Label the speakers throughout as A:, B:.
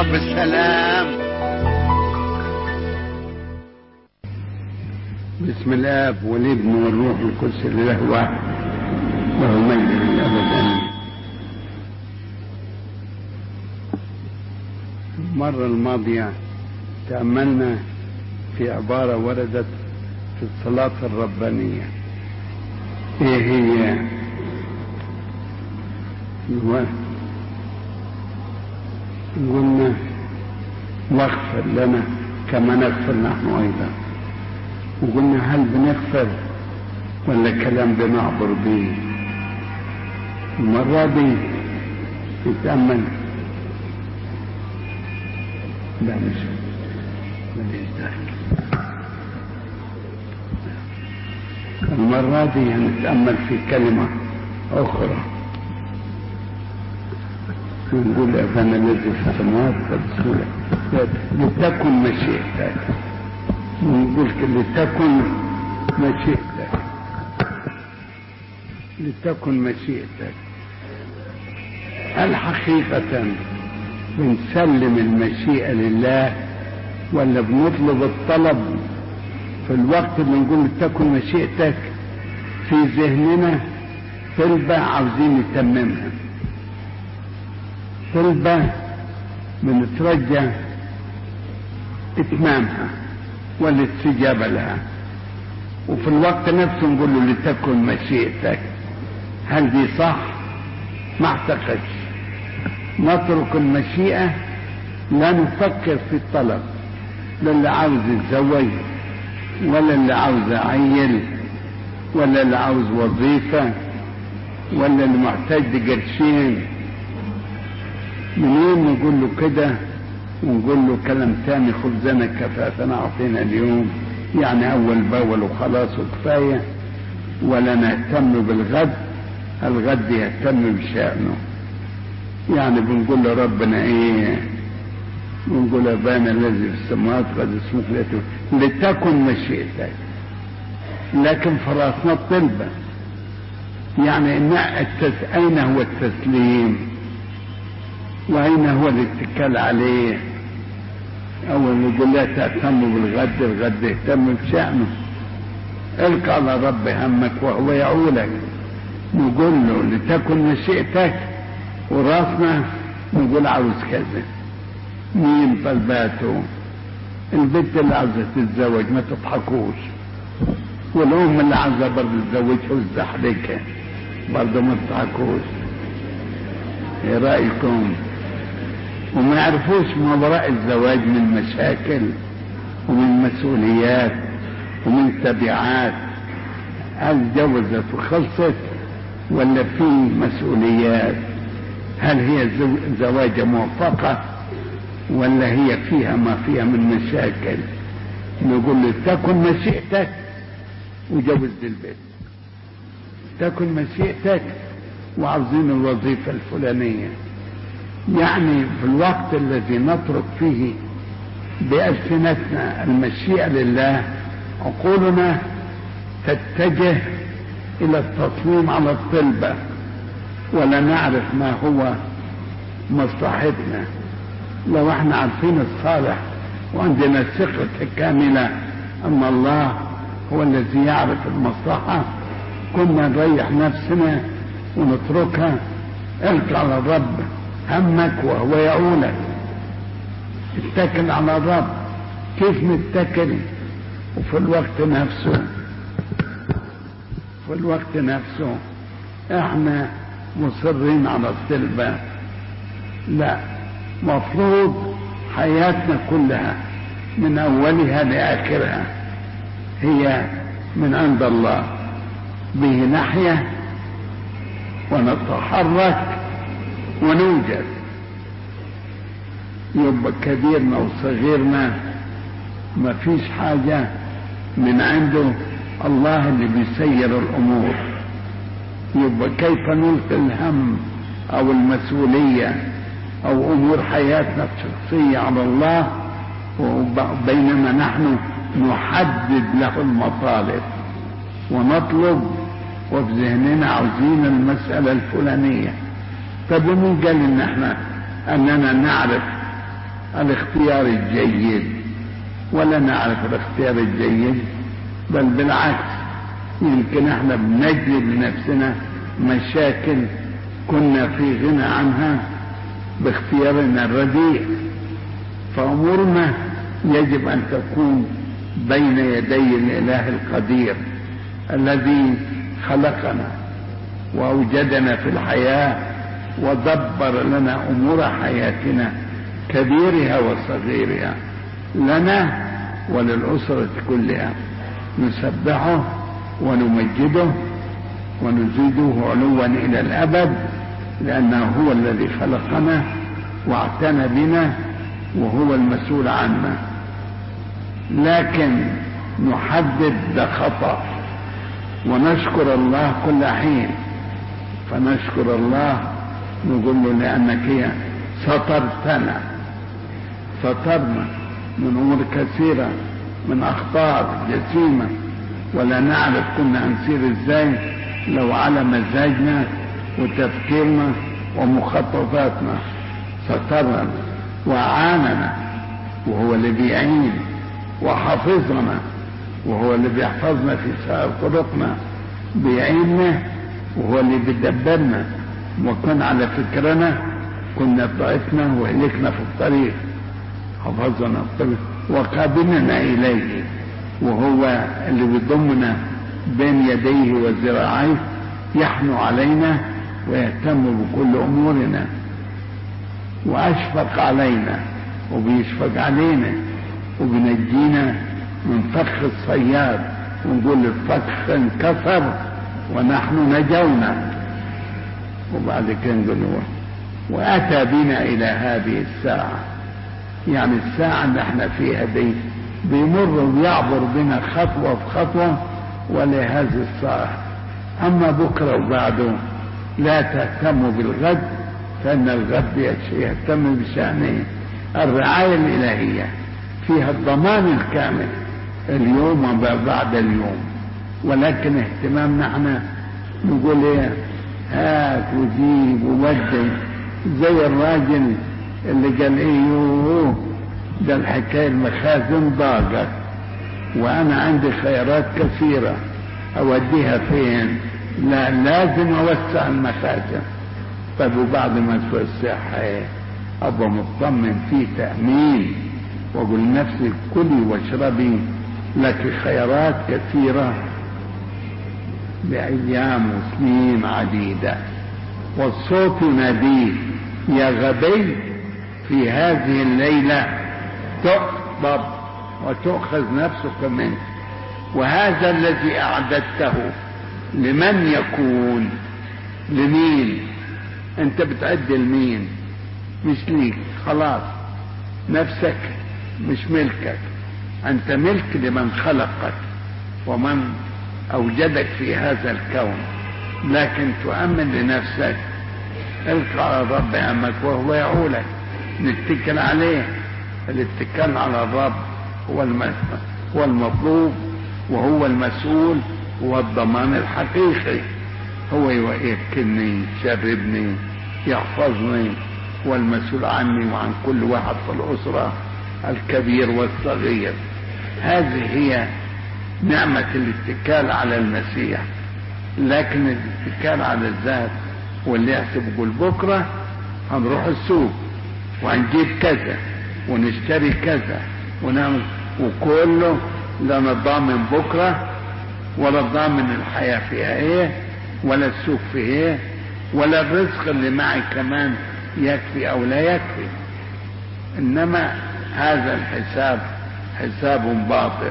A: الرب السلام بسم الاب والابن والروح القدس الاله واحد له المجد للابد امين المره الماضيه تاملنا في عباره وردت في الصلاه الربانيه ايه هي الوقت قلنا واغفر لنا كما نغفر نحن ايضا وقلنا هل بنغفر ولا كلام بنعبر به المرة دي نتأمل لا مش ماليش ذلك المرة دي هنتأمل في كلمة أخرى ونقول أبانا الذي في السماوات قد لتكن مشيئتك ونقول لتكن مشيئتك لتكن مشيئتك هل حقيقة بنسلم المشيئة لله ولا بنطلب الطلب في الوقت اللي نقول لتكن مشيئتك في ذهننا طلبة عاوزين نتممها طلبة بنترجى إتمامها والاستجابة لها وفي الوقت نفسه نقول له لتكن مشيئتك هل دي صح؟ ما اعتقدش نترك المشيئة لا نفكر في الطلب لا اللي عاوز يتزوج ولا اللي عاوز عيل ولا اللي عاوز وظيفة ولا اللي محتاج لقرشين منين نقول له كده ونقول له كلام تاني خبزنا كفافنا اعطينا اليوم يعني اول باول وخلاص وكفايه ولا نهتم بالغد الغد يهتم بشأنه يعني بنقول له ربنا ايه بنقول ابانا الذي في السماوات قد اسمك لتكن مشيئتك لكن في راسنا الطلبة يعني إن التس... أين هو التسليم وأين هو الاتكال عليه أول نقول لا تهتم بالغد الغد اهتم بشأنه القى على رب همك وهو يعولك نقول له لتكن مشيئتك وراسنا نقول عاوز كذا مين طلباته البنت اللي عاوزة تتزوج ما تضحكوش والأم اللي عاوزة برضه تتزوجها وتزحلقها برضه ما تضحكوش ايه رأيكم وما يعرفوش ما وراء الزواج من مشاكل ومن مسؤوليات ومن تبعات هل جوزت وخلصت ولا في مسؤوليات هل هي زواجة موفقة ولا هي فيها ما فيها من مشاكل نقول له تكن مشيئتك وجوز البيت تكن مشيئتك وعاوزين الوظيفة الفلانية يعني في الوقت الذي نترك فيه بألسنتنا المشيئة لله عقولنا تتجه إلى التصميم على الطلبة ولا نعرف ما هو مصلحتنا لو احنا عارفين الصالح وعندنا الثقة الكاملة أن الله هو الذي يعرف المصلحة كنا نريح نفسنا ونتركها القى على الرب همك وهو يعولك اتكل على الرب كيف نتكل وفي الوقت نفسه في الوقت نفسه احنا مصرين على الطلبة لا مفروض حياتنا كلها من اولها لاخرها هي من عند الله به نحيا ونتحرك ونوجد يبقى كبيرنا وصغيرنا ما فيش حاجة من عنده الله اللي بيسير الأمور يبقى كيف نلقي الهم أو المسؤولية أو أمور حياتنا الشخصية على الله بينما نحن نحدد له المطالب ونطلب وفي ذهننا عاوزين المسألة الفلانية طب ومين قال ان احنا اننا نعرف الاختيار الجيد ولا نعرف الاختيار الجيد بل بالعكس يمكن احنا بنجلب لنفسنا مشاكل كنا في غنى عنها باختيارنا الرديء فأمورنا يجب أن تكون بين يدي الإله القدير الذي خلقنا وأوجدنا في الحياة ودبر لنا أمور حياتنا كبيرها وصغيرها لنا وللأسرة كلها نسبحه ونمجده ونزيده علوا إلى الأبد لأنه هو الذي خلقنا واعتنى بنا وهو المسؤول عنا لكن نحدد ده خطأ ونشكر الله كل حين فنشكر الله نقول له لأنك هي سترتنا سترنا من أمور كثيرة من أخطاء جسيمة ولا نعرف كنا هنسير ازاي لو على مزاجنا وتفكيرنا ومخططاتنا سترنا وأعاننا وهو اللي بيعين وحفظنا وهو اللي بيحفظنا في سائر طرقنا بيعيننا وهو اللي بيدبرنا وكان على فكرنا كنا ضعفنا وهلكنا في الطريق حفظنا الطريق وقابلنا إليه وهو اللي بيضمنا بين يديه وذراعيه يحنو علينا ويهتم بكل أمورنا وأشفق علينا وبيشفق علينا وبنجينا من فخ الصياد ونقول الفخ انكسر ونحن نجونا وبعد كده نقول وأتى بنا إلى هذه الساعة يعني الساعة اللي احنا فيها دي بيمر ويعبر بنا خطوة بخطوة ولهذه الساعة أما بكرة وبعده لا تهتموا بالغد فإن الغد يهتم بشأنه الرعاية الإلهية فيها الضمان الكامل اليوم وبعد اليوم ولكن اهتمامنا احنا نقول ايه هات وجيب وودي زي الراجل اللي قال ايه يوه ده الحكاية المخازن ضاقت وانا عندي خيارات كثيرة اوديها فين لا لازم اوسع المخازن طيب وبعد ما توسعها ايه ابقى مطمن في تأمين واقول لنفسي كلي واشربي لك خيارات كثيرة لأيام وسنين عديدة والصوت يناديه يا غبي في هذه الليلة تقبض وتؤخذ نفسك منه وهذا الذي أعددته لمن يكون لمين انت بتعد لمين مش ليك خلاص نفسك مش ملكك انت ملك لمن خلقك ومن اوجدك في هذا الكون لكن تؤمن لنفسك القى على الرب امك وهو يعولك نتكل عليه الاتكال على الرب هو هو المطلوب وهو المسؤول هو الضمان الحقيقي هو يوكلني يشربني يحفظني هو المسؤول عني وعن كل واحد في الأسرة الكبير والصغير هذه هي نعمة الاتكال على المسيح لكن الاتكال على الذات واللي يحسب يقول بكرة هنروح السوق وهنجيب كذا ونشتري كذا ونعمل وكله لا نضامن بكرة ولا ضامن الحياة فيها ايه ولا السوق فيه ايه ولا الرزق اللي معي كمان يكفي او لا يكفي انما هذا الحساب حساب باطل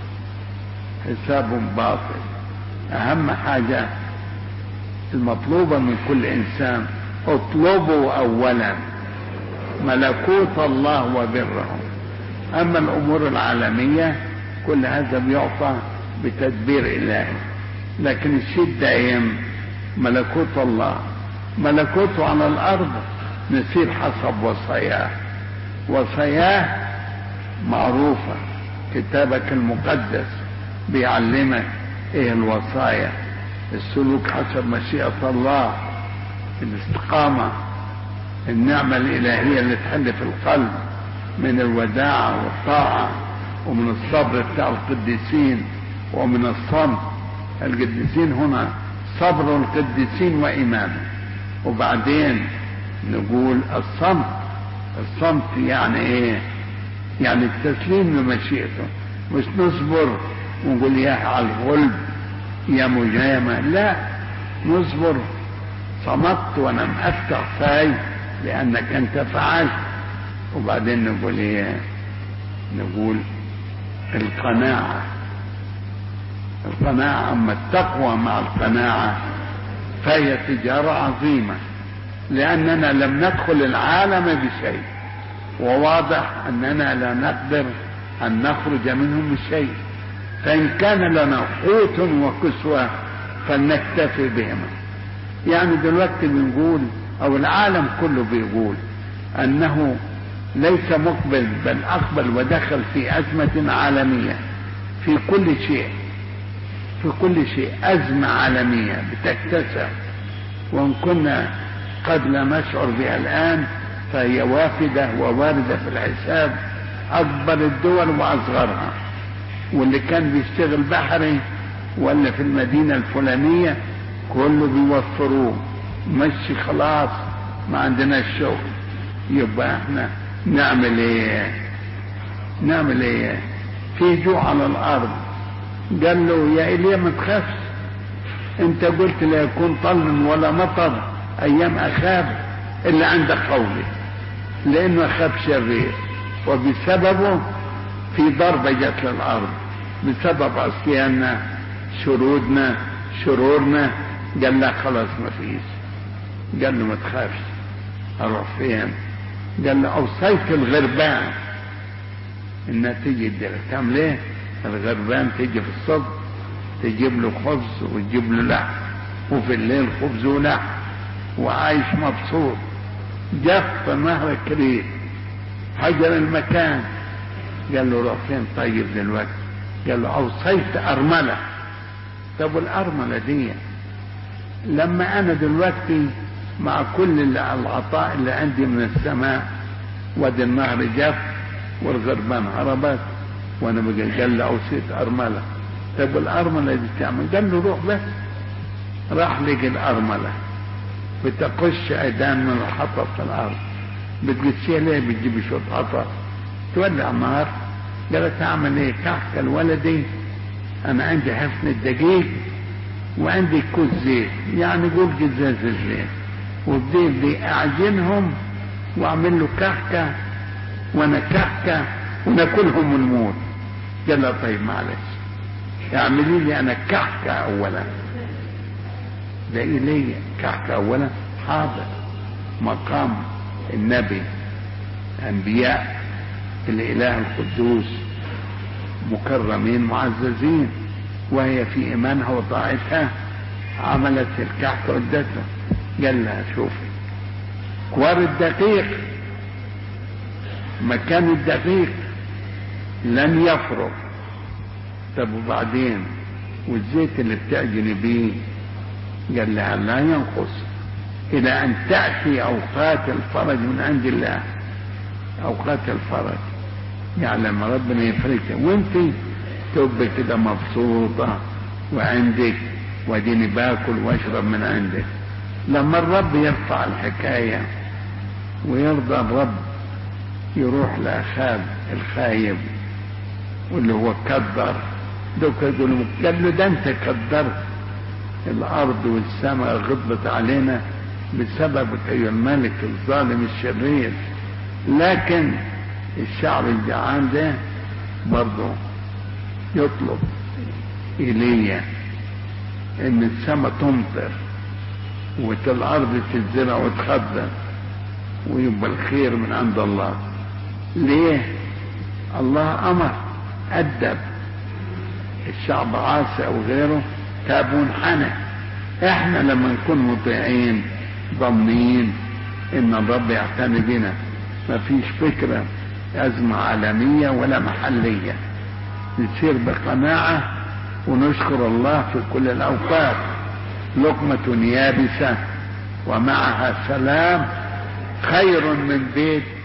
A: حساب باطل اهم حاجة المطلوبة من كل انسان اطلبوا اولا ملكوت الله وبره اما الامور العالمية كل هذا بيعطى بتدبير الهي لكن الشيء الدائم ملكوت الله ملكوته على الارض نسير حسب وصاياه وصاياه معروفة كتابك المقدس بيعلمك ايه الوصايا السلوك حسب مشيئة الله الاستقامة النعمة الإلهية اللي تحل في القلب من الوداعة والطاعة ومن الصبر بتاع القديسين ومن الصمت القديسين هنا صبر القديسين وإيمانهم وبعدين نقول الصمت الصمت يعني ايه يعني التسليم لمشيئته مش نصبر ونقول يا على الغلب يا مجامة لا نصبر صمت ولم افتح فاي لانك انت فعلت وبعدين نقول ايه نقول القناعة القناعة اما التقوى مع القناعة فهي تجارة عظيمة لأننا لم ندخل العالم بشيء وواضح أننا لا نقدر أن نخرج منه بشيء فإن كان لنا قوت وكسوة فلنكتفي بهما يعني دلوقتي بنقول أو العالم كله بيقول أنه ليس مقبل بل أقبل ودخل في أزمة عالمية في كل شيء في كل شيء أزمة عالمية بتكتسب وإن كنا قد لا نشعر بها الآن فهي وافدة وواردة في الحساب أكبر الدول وأصغرها واللي كان بيشتغل بحري ولا في المدينة الفلانية كله بيوفروه مشي خلاص ما عندناش شغل يبقى احنا نعمل ايه نعمل ايه في جوع على الارض قال له يا ايليا ما تخافش انت قلت لا يكون طل ولا مطر ايام اخاب الا عند قولي لانه اخاب شرير وبسببه في ضربة جت للارض بسبب عصياننا شرودنا شرورنا قال لا خلاص ما فيش قال له ما تخافش اروح فين قال له اوصيت الغربان انها تيجي تعمل ايه الغربان تيجي في الصبح تجيب له خبز وتجيب له لحم وفي الليل خبز ولحم وعايش مبسوط جف نهر كريم حجر المكان قال له روح فين طيب دلوقتي قال له اوصيت ارمله طب والارمله دي لما انا دلوقتي مع كل العطاء اللي عندي من السماء وادي النهر جف والغربان هربت وانا بقى قال له اوصيت ارمله طب والارمله دي تعمل قال له روح بس راح لقي الارمله بتقش عيدان من الحطب في الارض بتقشيها ليه بتجيب شويه حطب تولع النار قالت اعمل ايه كحك الولدي انا عندي حفنة دقيق وعندي كوز زيت يعني قول جزاز الزيت والزيت دي اعجنهم واعمل له كحكة وانا كحكة وناكلهم ونموت قال لها طيب معلش اعملي لي انا كحكة اولا ده ايه ليه كحكة اولا حاضر مقام النبي انبياء الاله القدوس مكرمين معززين وهي في ايمانها وطاعتها عملت الكحكة ودته قال لها شوفي كوار الدقيق مكان الدقيق لن يفرغ طب وبعدين والزيت اللي بتعجني بيه قال لها لا ينقص الى ان تاتي اوقات الفرج من عند الله اوقات الفرج يعلم ربنا يفرجها وانت تبقى كده مبسوطة وعندك واديني باكل واشرب من عندك لما الرب يرفع الحكاية ويرضى الرب يروح لأخاب الخايب واللي هو كدر دوك يقول قال له ده انت كدرت الارض والسماء غضبت علينا بسببك ايها الملك الظالم الشرير لكن الشعب الجعان ده برضه يطلب ايليا ان السماء تمطر والارض تتزرع وتخضر ويبقى الخير من عند الله ليه الله امر ادب الشعب عاصي او غيره تاب وانحنى احنا لما نكون مطيعين ضامنين ان الرب يعتني بنا مفيش فكرة أزمة عالمية ولا محلية نسير بقناعة ونشكر الله في كل الأوقات لقمة يابسة ومعها سلام خير من بيت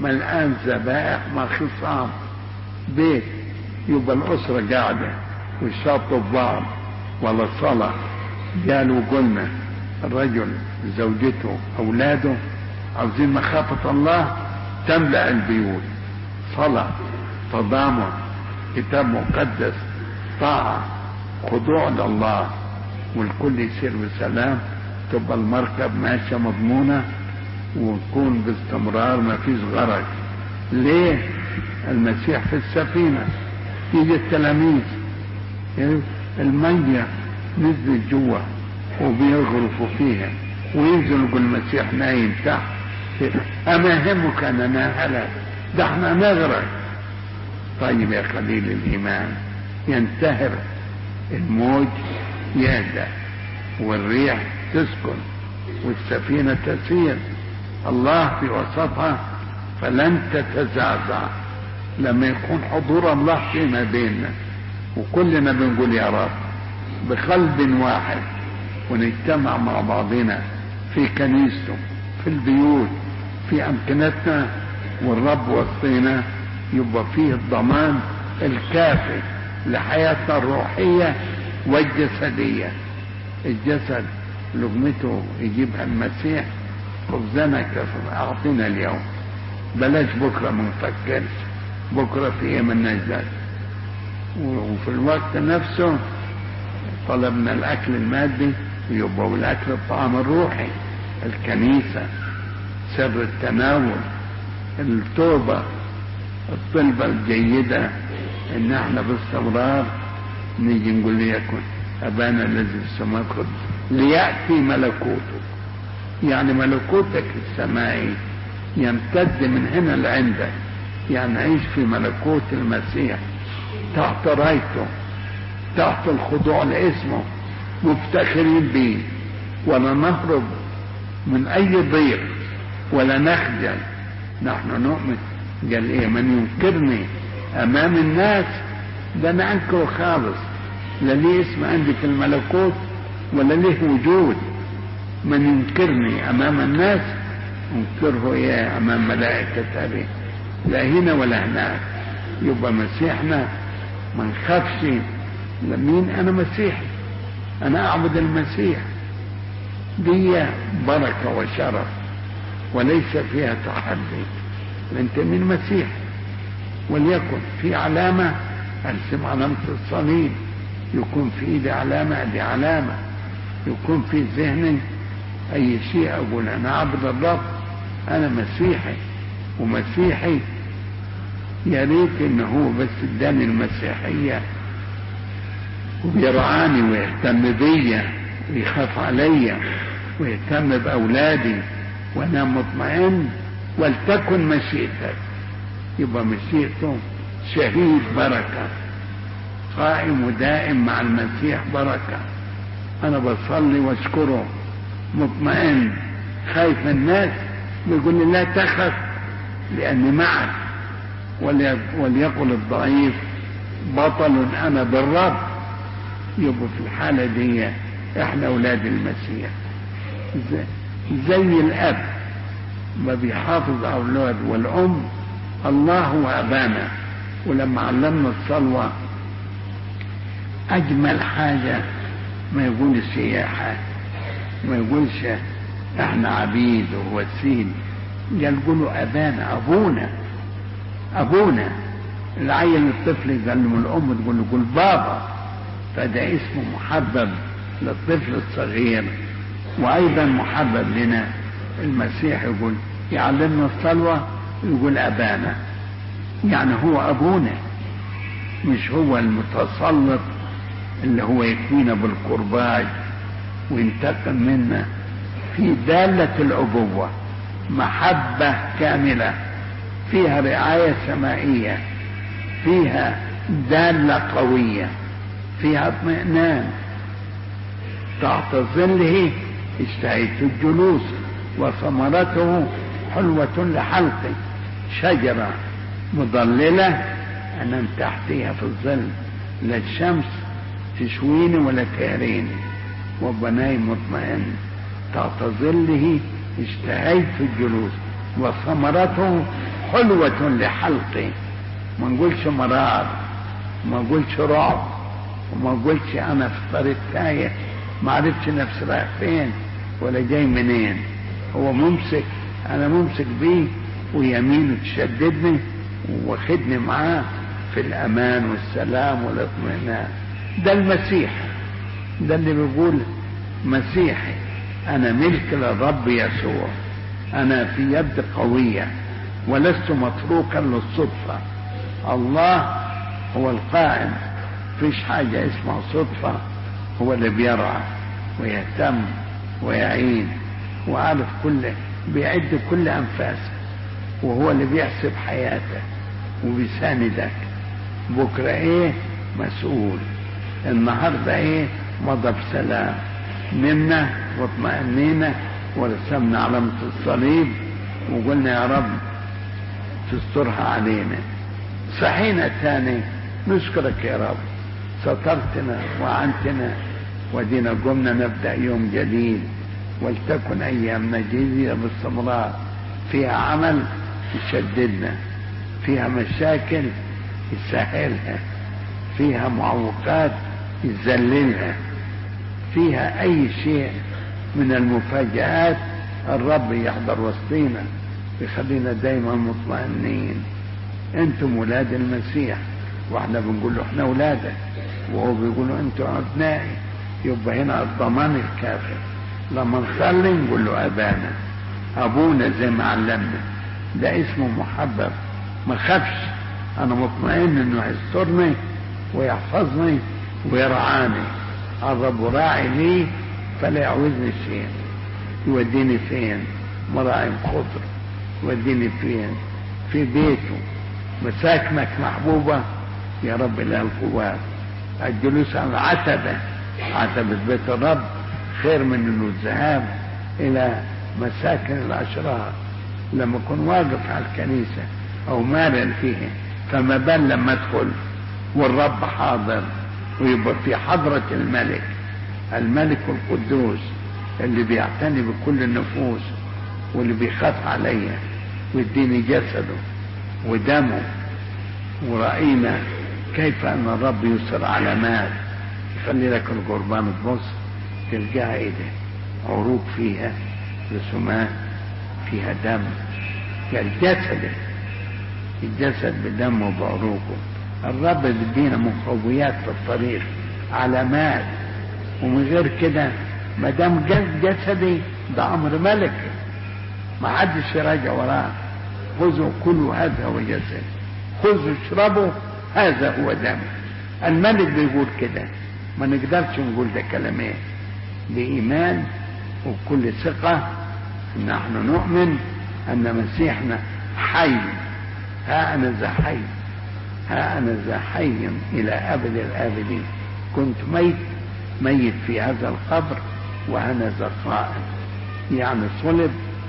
A: ملآن ذبائح ما خصام بيت يبقى الأسرة قاعدة ويشاطوا بعض ولا صلاة قالوا قلنا الرجل زوجته أولاده عاوزين مخافة الله تملأ البيوت صلاة تضامن كتاب مقدس طاعة خضوع لله والكل يسير بسلام تبقى المركب ماشية مضمونة وتكون باستمرار ما فيش غرق ليه المسيح في السفينة يجي التلاميذ المية نزلت جوا وبيغرفوا فيها وينزل يقول المسيح نايم تحت أما همك أننا هلك ده احنا نغرق طيب يا قليل الإيمان ينتهر الموج يهدأ والريح تسكن والسفينة تسير الله في وسطها فلن تتزعزع لما يكون حضور الله فيما بيننا وكلنا بنقول يا رب بقلب واحد ونجتمع مع بعضنا في كنيسته في البيوت في أمكنتنا والرب وسطينا يبقى فيه الضمان الكافي لحياتنا الروحية والجسدية الجسد لقمته يجيبها المسيح خبزنا كفر أعطينا اليوم بلاش بكرة ما نفكرش بكرة في ايه من نجد وفي الوقت نفسه طلبنا الأكل المادي يبقى والأكل الطعام الروحي الكنيسة سر التناول التوبة الطلبة الجيدة ان احنا باستمرار نيجي نقول ليكن ابانا الذي في السماء قدس ليأتي ملكوتك يعني ملكوتك السمائي يمتد من هنا لعندك يعني نعيش في ملكوت المسيح تحت رايته تحت الخضوع لاسمه مفتخرين به ولا نهرب من اي ضيق ولا نخجل نحن نؤمن قال ايه من ينكرني امام الناس ده انا انكره خالص لا ليه اسم عندي في الملكوت ولا ليه وجود من ينكرني امام الناس انكره ايه امام ملائكة ابي لا هنا ولا هناك يبقى مسيحنا ما نخافش مين انا مسيحي انا اعبد المسيح دي بركة وشرف وليس فيها تحدي انت من مسيح وليكن في علامة ارسم علامة الصليب يكون في ايدي علامة دي علامة يكون في ذهني اي شيء اقول انا عبد الرب انا مسيحي ومسيحي يا ريت ان هو بس اداني المسيحية وبيرعاني ويهتم بيا ويخاف عليا ويهتم باولادي وانا مطمئن ولتكن مشيئتك يبقى مشيئته شهيد بركة قائم ودائم مع المسيح بركة أنا بصلي واشكره مطمئن خايف من الناس بيقول لي لا تخف لأني معك وليقل الضعيف بطل أنا بالرب يبقى في الحالة دي احنا أولاد المسيح زي, زي الأب ما بيحافظ أولاد والأم الله هو أبانا ولما علمنا الصلوة أجمل حاجة ما يقولش هي حاجة ما يقولش احنا عبيد ووسيل قال قولوا أبانا أبونا أبونا العيل الطفل قال له الأم تقول له قول بابا فده اسمه محبب للطفل الصغير وأيضا محبب لنا المسيح يقول يعلمنا الصلوة يقول أبانا يعني هو أبونا مش هو المتسلط اللي هو يكفينا بالقرباج وينتقم منا في دالة الأبوة محبة كاملة فيها رعاية سمائية فيها دالة قوية فيها اطمئنان تحت ظله اشتهيت الجلوس وثمرته حلوة لحلقي شجرة مضللة أنام تحتها في الظل لا الشمس تشويني ولا تهريني وبناي مطمئن تحت ظله اشتهيت الجلوس وثمرته حلوة لحلقي ما نقولش مرار ما نقولش رعب وما نقولش انا في طريق تايه ما عرفتش نفسي رايح فين ولا جاي منين هو ممسك انا ممسك بيه ويمينه تشددني واخدني معاه في الامان والسلام والاطمئنان ده المسيح ده اللي بيقول مسيحي انا ملك للرب يسوع انا في يد قويه ولست متروكا للصدفه الله هو القائم فيش حاجه اسمها صدفه هو اللي بيرعى ويهتم ويعين وعارف كل بيعد كل انفاسك وهو اللي بيحسب حياتك وبيساندك بكره ايه مسؤول النهارده ايه مضى بسلام نمنا واطمأنينا ورسمنا علامة الصليب وقلنا يا رب تسترها علينا صحينا تاني نشكرك يا رب سترتنا وعنتنا ودينا قمنا نبدأ يوم جديد ولتكن أيامنا جديدة باستمرار فيها عمل يشددنا فيها مشاكل يسهلها فيها معوقات يذللها فيها أي شيء من المفاجآت الرب يحضر وسطينا يخلينا دايما مطمئنين انتم ولاد المسيح واحنا بنقول له احنا ولادك وهو بيقول له انتم ابنائي يبقى هنا الضمان الكافي لما نصلي نقول له ابانا ابونا زي ما علمنا ده اسمه محبب ما خافش انا مطمئن انه يسترني ويحفظني ويرعاني الرب راعي لي فلا يعوزني شيء يوديني فين مراعي خضر يوديني فين في بيته مساكنك محبوبة يا رب إله القوات الجلوس على العتبة عتبة بيت الرب خير من انه الذهاب الى مساكن الاشرار لما اكون واقف على الكنيسة او مارن فيه فما بال لما ادخل والرب حاضر ويبقى في حضرة الملك الملك القدوس اللي بيعتني بكل النفوس واللي بيخاف عليا ويديني جسده ودمه ورأينا كيف أن الرب يسر علامات يخلي لك القربان تبص تلقاها ايه ده عروق فيها رسومات فيها دم الجسد الجسد بدمه وبعروقه الرب بيدينا مقويات في الطريق علامات ومن غير كده ما دام جسدي ده امر ملكي ما حدش يراجع وراه خذوا كلوا هذا هو جسد خذوا اشربوا هذا هو دم الملك بيقول كده ما نقدرش نقول ده كلامين بإيمان وبكل ثقة نحن نؤمن أن مسيحنا حي ها أنا ذا حي ها أنا ذا حي إلى أبد الآبدين كنت ميت ميت في هذا القبر وأنا ذا قائم يعني صلب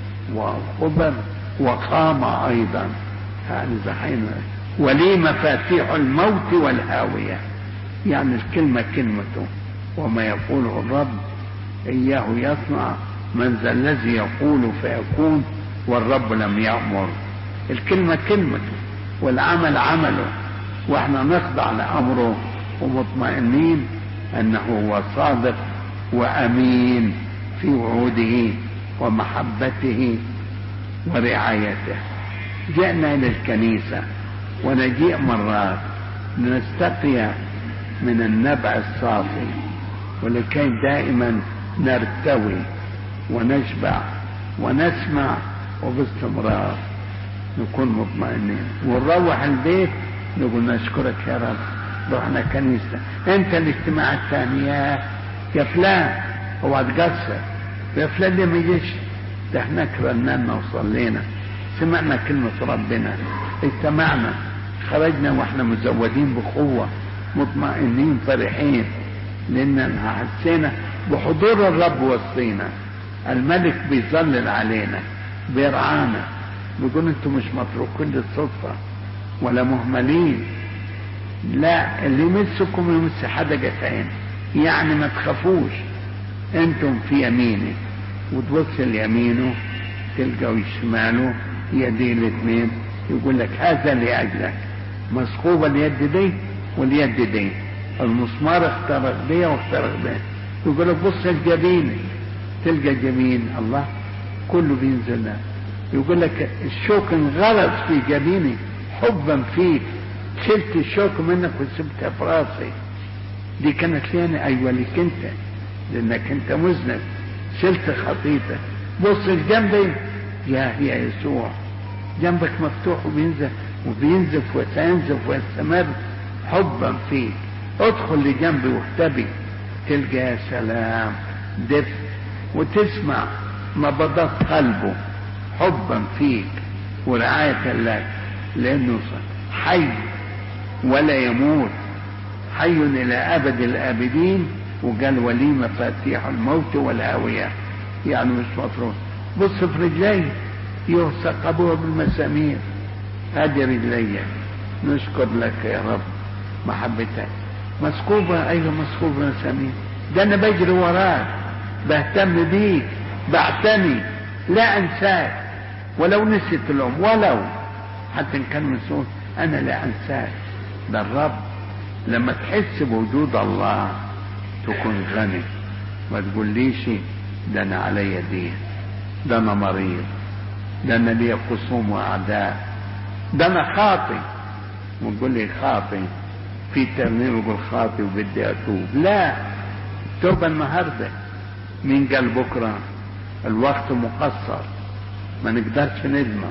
A: وقبر وقام أيضا ها أنا ذا حي ولي مفاتيح الموت والهاوية يعني الكلمة كلمته وما يقوله الرب إياه يصنع من ذا الذي يقول فيكون والرب لم يأمر الكلمة كلمته والعمل عمله واحنا نخضع لأمره ومطمئنين أنه هو صادق وأمين في وعوده ومحبته ورعايته جئنا إلى الكنيسة ونجيء مرات لنستقي من النبع الصافي ولكي دائما نرتوي ونشبع ونسمع وباستمرار نكون مطمئنين ونروح البيت نقول نشكرك يا رب رحنا كنيسة انت الاجتماع الثاني يا يا فلان اوعى تقصر يا فلان ليه ما يجيش ده احنا كرننا وصلينا سمعنا كلمة ربنا اجتمعنا خرجنا واحنا مزودين بقوة مطمئنين فرحين لأننا حسينا بحضور الرب وسطينا الملك بيظلل علينا بيرعانا بيقول انتم مش متروكين للصدفة ولا مهملين لا اللي يمسكم يمس حدقة عين يعني ما تخافوش انتم في يمينه وتبص ليمينه تلقوا شماله يديه الاثنين يقول لك هذا لأجلك مسكوبة اليد دي واليد دي المسمار اخترق دي واخترق دي يقول لك بص الجبين تلقى الجبين الله كله بينزل ده. يقول لك الشوك انغرس في جبيني حبا فيك شلت الشوك منك وسبتها في راسي دي كانت لي ايوه ليك انت لانك انت مذنب شلت خطيتك بص الجنب يا يا يسوع جنبك مفتوح وبينزل وبينزف وسينزف ويستمر حبا فيك ادخل لجنبي واختبي تلقى يا سلام دفء وتسمع نبضات قلبه حبا فيك ورعاية لك لأنه حي ولا يموت حي إلى أبد الآبدين وقال ولي مفاتيح الموت والهاوية يعني مش مفروض بص في رجلي يثقبوها بالمسامير ادي رجلي نشكر لك يا رب محبتك مسكوبة ايوه مسكوبة مسامير ده انا بجري وراك بهتم بيك بعتني لا انساك ولو نسيت الام ولو حتى ان كان مسؤول انا لا انساك ده الرب لما تحس بوجود الله تكون غني ما تقوليش ده انا عليا دين ده انا مريض ده انا ليا خصوم واعداء ده انا خاطي ونقول لي خاطي في ترنيم يقول خاطي وبدي اتوب لا التوبه النهارده مين قال بكره الوقت مقصر ما نقدرش نضمن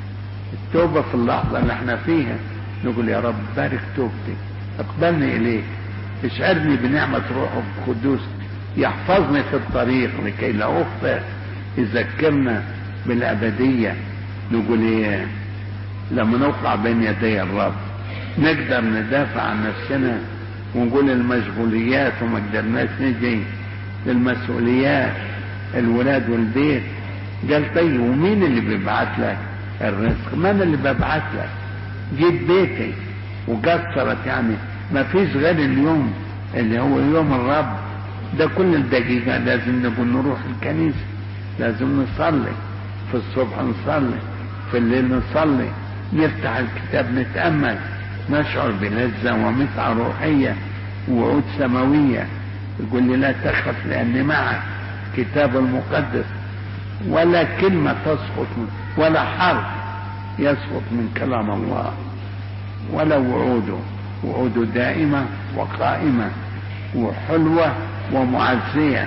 A: التوبه في اللحظه اللي احنا فيها نقول يا رب بارك توبتي اقبلني اليك اشعرني بنعمه روحك القدوس يحفظني في الطريق لكي لا اخطئ يذكرنا بالابديه نقول ايه لما نوقع بين يدي الرب نقدر ندافع عن نفسنا ونقول المشغوليات وما قدرناش نجي للمسؤوليات الولاد والبيت قال طيب ومين اللي بيبعت لك الرزق ما انا اللي ببعت لك جيت بيتي وقصرت يعني ما فيش غير اليوم اللي هو يوم الرب ده كل دقيقة لازم نقول نروح الكنيسة لازم نصلي في الصبح نصلي في الليل نصلي نفتح الكتاب نتأمل نشعر بلذة ومتعة روحية ووعود سماوية يقول لي لا تخف لأني معك كتاب المقدس ولا كلمة تسقط ولا حرف يسقط من كلام الله ولا وعوده وعوده دائمة وقائمة وحلوة ومعزية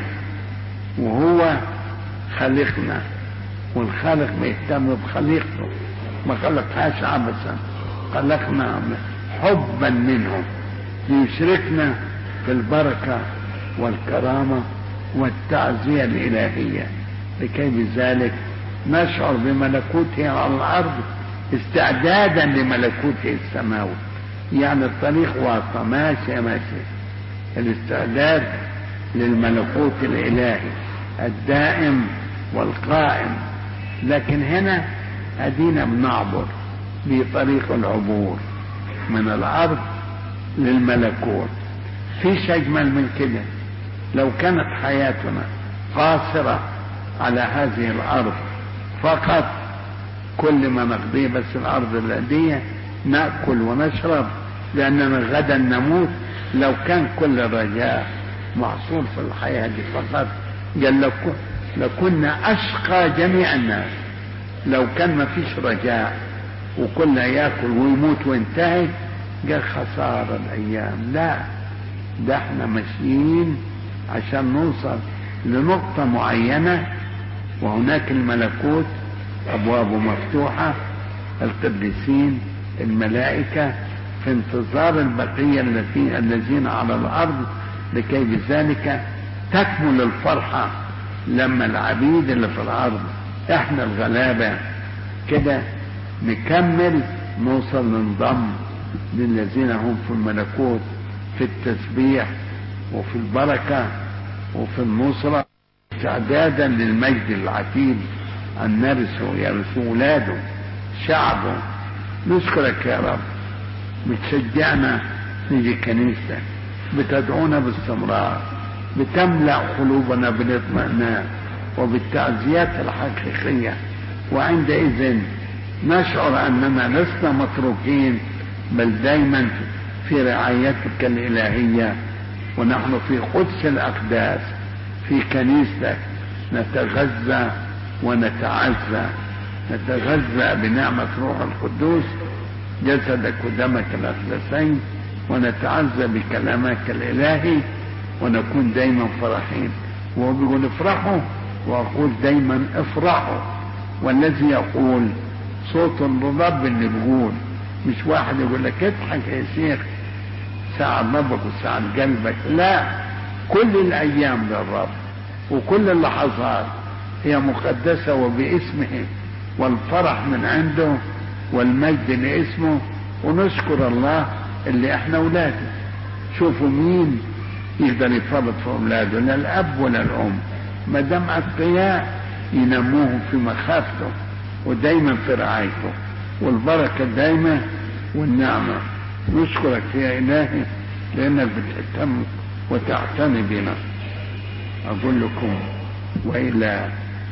A: وهو خلقنا والخالق بيهتم بخليقته ما خلقهاش عبثا خلقنا حبا منه ليشركنا في البركة والكرامة والتعزية الإلهية لكي بذلك نشعر بملكوته على الأرض استعدادا لملكوته السماوي يعني الطريق واضحة ماشية ماشية الاستعداد للملكوت الإلهي الدائم والقائم لكن هنا أدينا بنعبر بطريق العبور من الأرض للملكوت فيش أجمل من كده لو كانت حياتنا قاصرة على هذه الأرض فقط كل ما نقضيه بس الأرض الأدية نأكل ونشرب لأننا غدا نموت لو كان كل الرجاء محصور في الحياة دي فقط قال لكم لكنا أشقى جميع الناس لو كان ما فيش رجاء وكل ياكل ويموت وينتهي قال خسارة الأيام لا ده احنا ماشيين عشان نوصل لنقطة معينة وهناك الملكوت أبوابه مفتوحة القديسين الملائكة في انتظار البقية التي الذين على الأرض لكي بذلك تكمل الفرحة لما العبيد اللي في الأرض احنا الغلابة كده نكمل نوصل ننضم للذين هم في الملكوت في التسبيح وفي البركة وفي النصرة استعدادا للمجد العتيد أن نرثه يرث ولاده شعبه نشكرك يا رب بتشجعنا نيجي كنيستك بتدعونا باستمرار بتملأ قلوبنا بالاطمئنان وبالتعزيات الحقيقية وعندئذ نشعر أننا لسنا متروكين بل دايما في رعايتك الإلهية ونحن في قدس الأقداس في كنيستك نتغذى ونتعزى نتغذى بنعمة روح القدوس جسدك ودمك الأقدسين ونتعزى بكلامك الإلهي ونكون دايما فرحين وهو بيقول افرحوا وأقول دايما افرحوا والذي يقول صوت الرب اللي بيقول مش واحد يقول لك اضحك يا شيخ ساعة ربك وساعة قلبك لا كل الأيام للرب وكل اللحظات هي مقدسة وباسمه والفرح من عنده والمجد لاسمه ونشكر الله اللي احنا اولاده شوفوا مين يقدر يفرط في اولاده لا الاب ولا الام ما دام اتقياء ينموهم في مخافته ودايما في رعايته والبركه دايما والنعمه نشكرك يا الهي لانك بتهتم وتعتني بنا اقول لكم والى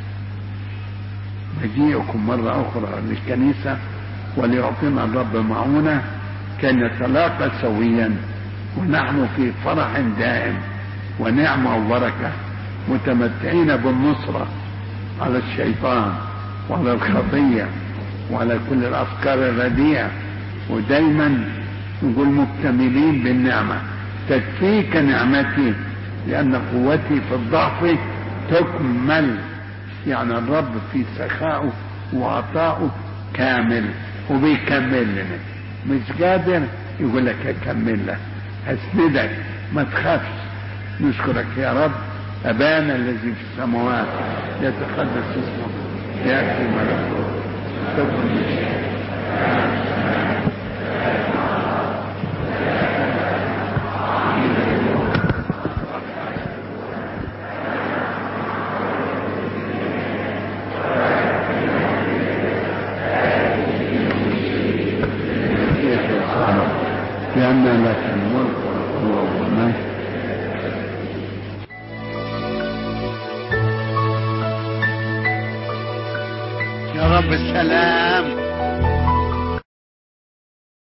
A: مجيئكم مرة أخرى للكنيسة وليعطينا الرب معونة كي نتلاقى سويا ونحن في فرح دائم ونعمة وبركة متمتعين بالنصرة على الشيطان وعلى الخطية وعلى كل الأفكار الرديئة ودايما نقول مكتملين بالنعمة تكفيك نعمتي لأن قوتي في الضعف تكمل يعني الرب في سخائه وعطائه كامل وبيكمل لنا مش قادر يقول لك اكمل لك اسندك ما تخافش نشكرك يا رب ابانا الذي في السماوات يتقدس اسمك ياتي ملكوت تكن لأن لك الملك والقوة والمجد يا رب السلام